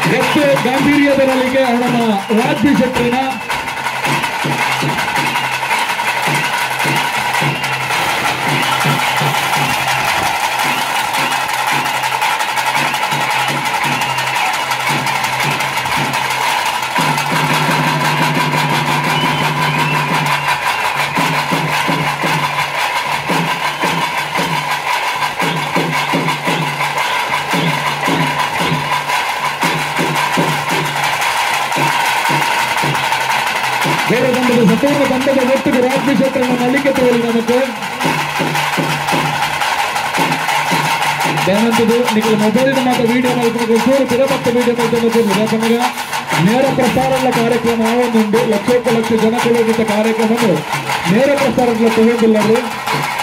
ಎಷ್ಟು ಗಾಂಭೀರ್ಯದರಲ್ಲಿಗೆ ನಮ್ಮ ರಾಜ್ಯ ಶೆಟ್ಟರಿನ ಬೇರೆ ತಂಡದ ಸಂಪೂರ್ಣ ತಂಡದ ಒಟ್ಟಿಗೆ ರಾಜ್ಯ ಶೆಟ್ಟರನ್ನ ನಲ್ಲಿಗೆ ತಗೊಳ್ಳಿ നമുക്ക് ದಯನಂತದ್ದು നിങ്ങൾ ಮೊಬೈಲಿನ ಮಾತ್ರ ವಿಡಿಯೋ ಮಾಡ್ಕೊಂಡು ಚೂರು ಪಿರಮತ್ತ ವಿಡಿಯೋ ಮಾಡ್ಕೊಂಡು ಯಾಕಂದ್ರೆ ನೇರ ಪ್ರಸಾರಗಳ ಕಾರ್ಯಕ್ರಮ ಆವೊಂದುಂಟು ಲಕ್ಷೋಪ ಲಕ್ಷ ಜನ ಕೊಡುವಂತ ಕಾರ್ಯಕ್ರಮವನ್ನು ನೇರ ಪ್ರಸಾರಗಳ ತಗೊಂಡಿಲ್ಲರು